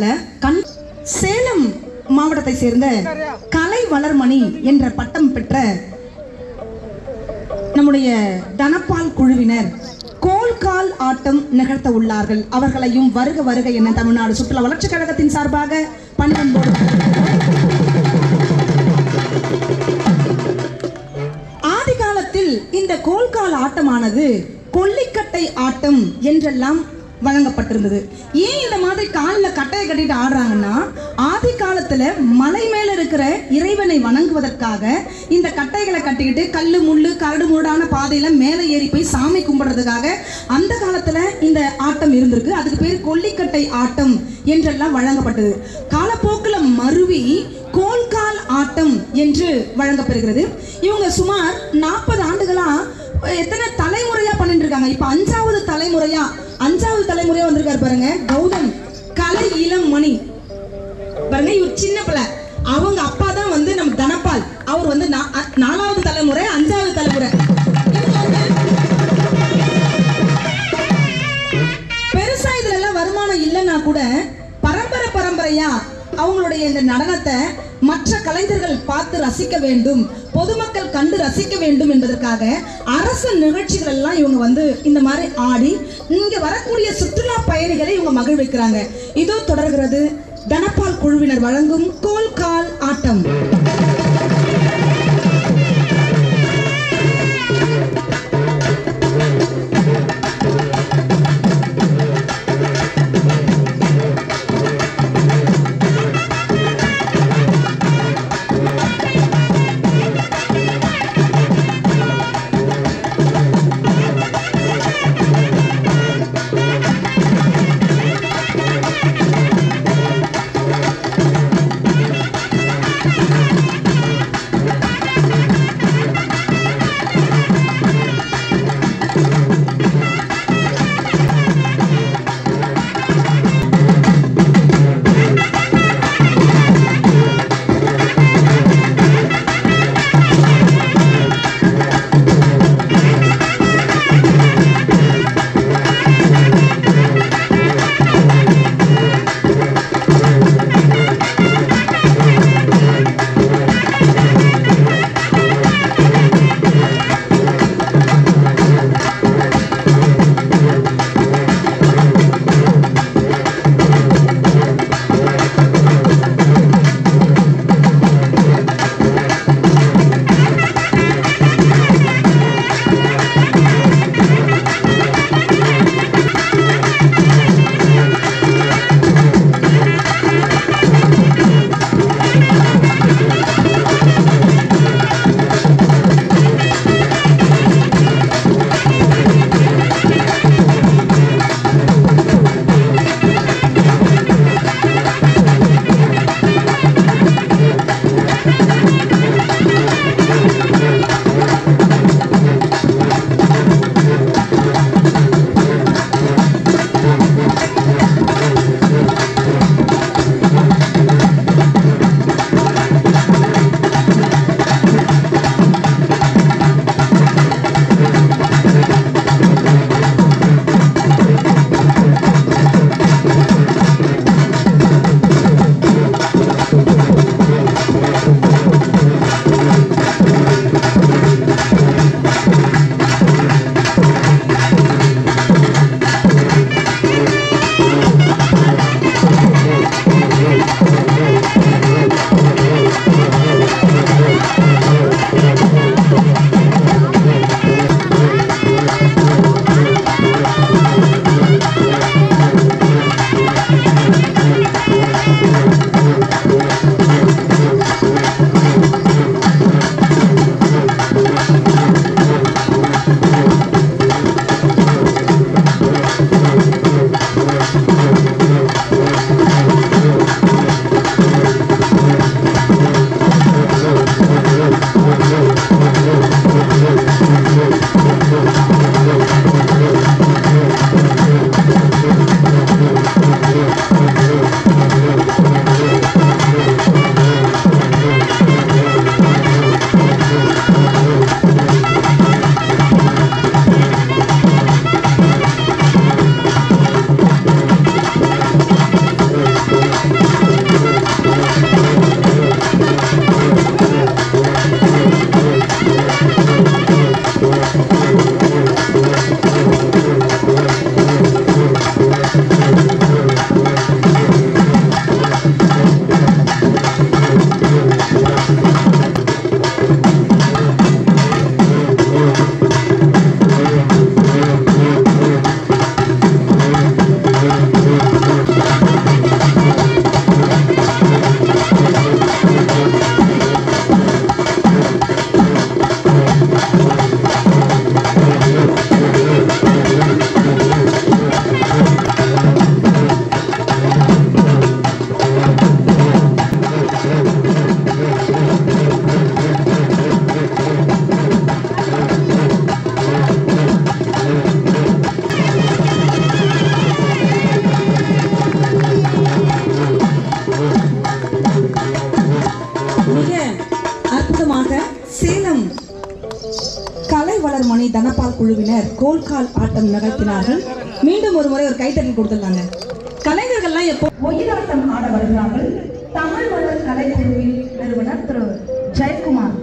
காலத்துல கண் சேலம் மாவட்டத்தை சேர்ந்த கலை வளர்மணி என்ற பட்டம் பெற்ற நம்முடைய தனபால் குழுவினர் கோல்கால் ஆட்டம் நிகழ்த்த உள்ளார்கள் அவர்களையும் வருக வருக என தமிழ்நாடு சுற்றுலா வளர்ச்சிக் கழகத்தின் சார்பாக பணிவன்போடு ஆதி காலத்தில் இந்த கோல்கால் ஆட்டமானது கொல்லிக்கட்டை ஆட்டம் என்றெல்லாம் வழங்கப்பட்டிருந்தது ஏன் இந்த மாதிரி காலில் கட்டையை கட்டிட்டு ஆடுறாங்கன்னா ஆதி காலத்துல மலை மேல இருக்கிற இறைவனை வணங்குவதற்காக இந்த கட்டைகளை கட்டிக்கிட்டு கல்லு முள்ளு கரடு முரடான பாதையில மேலே ஏறி போய் சாமி கும்பிடுறதுக்காக அந்த காலத்துல இந்த ஆட்டம் இருந்திருக்கு அதுக்கு பேர் கொல்லிக்கட்டை ஆட்டம் என்றெல்லாம் வழங்கப்பட்டது காலப்போக்கில் மருவி கோல்கால் ஆட்டம் என்று வழங்கப்பெறுகிறது இவங்க சுமார் நாற்பது ஆண்டுகளா எத்தனை தலைமுறையா பண்ணிட்டு இருக்காங்க இப்ப அஞ்சாவது தலைமுறையா அஞ்சாவது தலைமுறையா வந்திருக்காரு பாருங்க கௌதம் கலை இளம் மணி பாருங்க இவர் சின்ன பிள்ளை அவங்க அப்பா தான் வந்து நம்ம தனபால் அவர் வந்து நா- அ- நாலாவது தலைமுறை அஞ்சாவது தலைமுறை இவங்க வந்து பெருசா இதுல எல்லாம் வருமானம் இல்லைன்னா கூட பரம்பரை பரம்பரையா அவங்களுடைய இந்த நடனத்தை மற்ற கலைஞர்கள் பார்த்து ரசிக்க வேண்டும் பொதுமக்கள் கண்டு ரசிக்க வேண்டும் என்பதற்காக அரசு நிகழ்ச்சிகள் எல்லாம் இவங்க வந்து இந்த மாதிரி ஆடி இங்க வரக்கூடிய சுற்றுலா பயணிகளை இவங்க மகிழ்விக்கிறாங்க இதோ தொடர்கிறது தனபால் குழுவினர் வழங்கும் கோல் கால் ஆட்டம் Thank குழுவினர் கோல்கால் ஆட்டம் நிகழ்த்தினார்கள் மீண்டும் ஒரு முறை ஒரு கைத்தட்டல் கொடுத்துருந்தாங்க கலைஞர்கள்லாம் எப்போ ஒயிலாட்டம் ஆட வருகிறார்கள் தமிழ் மலர் கலைக்குழுவின் நிறுவனர் திரு ஜெயக்குமார்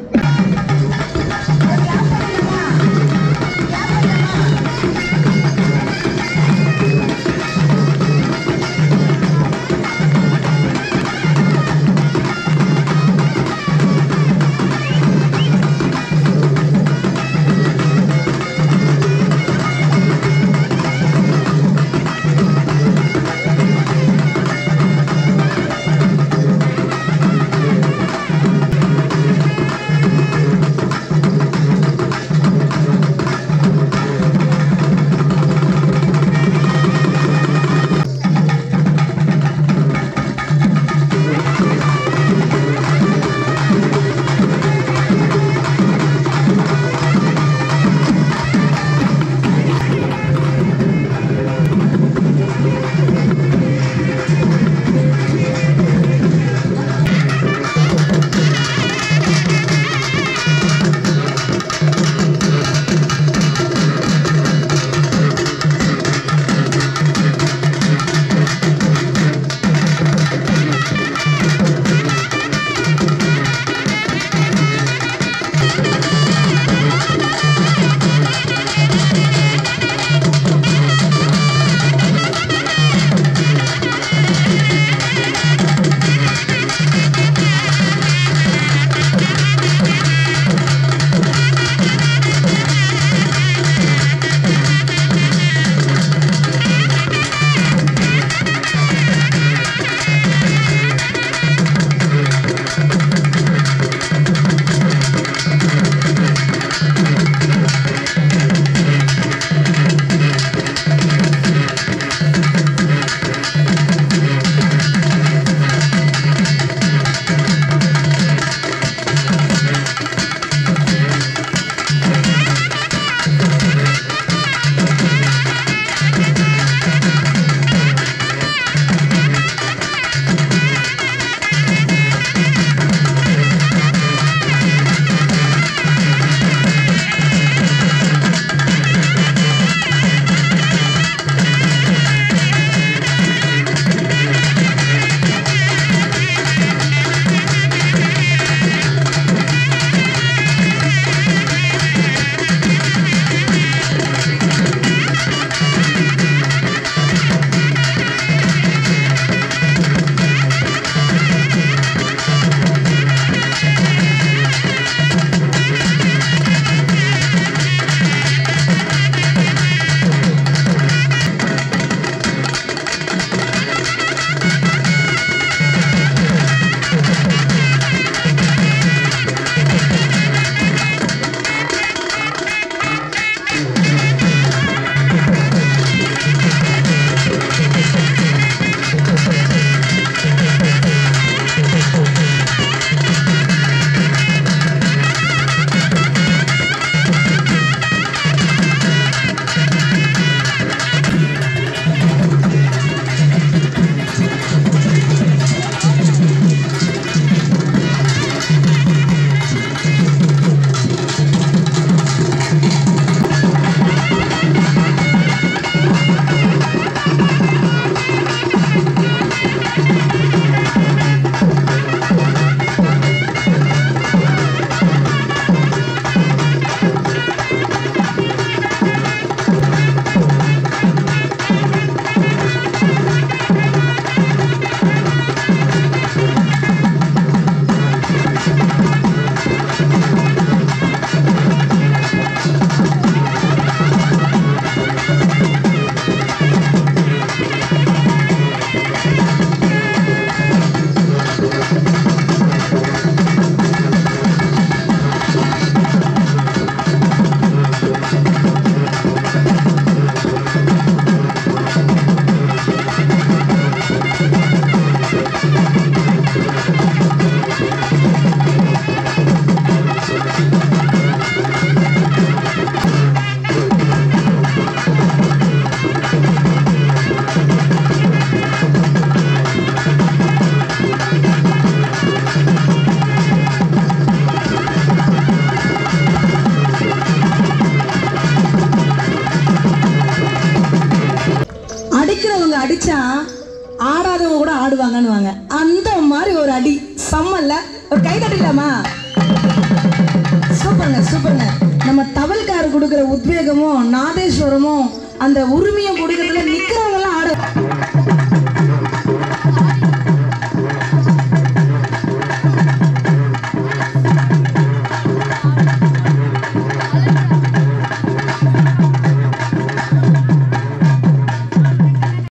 அடிச்சா ஆடாதவங்க கூட ஆடுவாங்கன்னுவாங்க அந்த மாதிரி ஒரு அடி செம்மல்ல ஒரு கை தட்டிக்கலாமா சூப்பருங்க சூப்பருங்க நம்ம தவல்கார் கொடுக்குற உத்வேகமும் நாதேஸ்வரமும் அந்த உரிமையும் கொடுக்கறதுல நிக்கிறவங்க எல்லாம் ஆட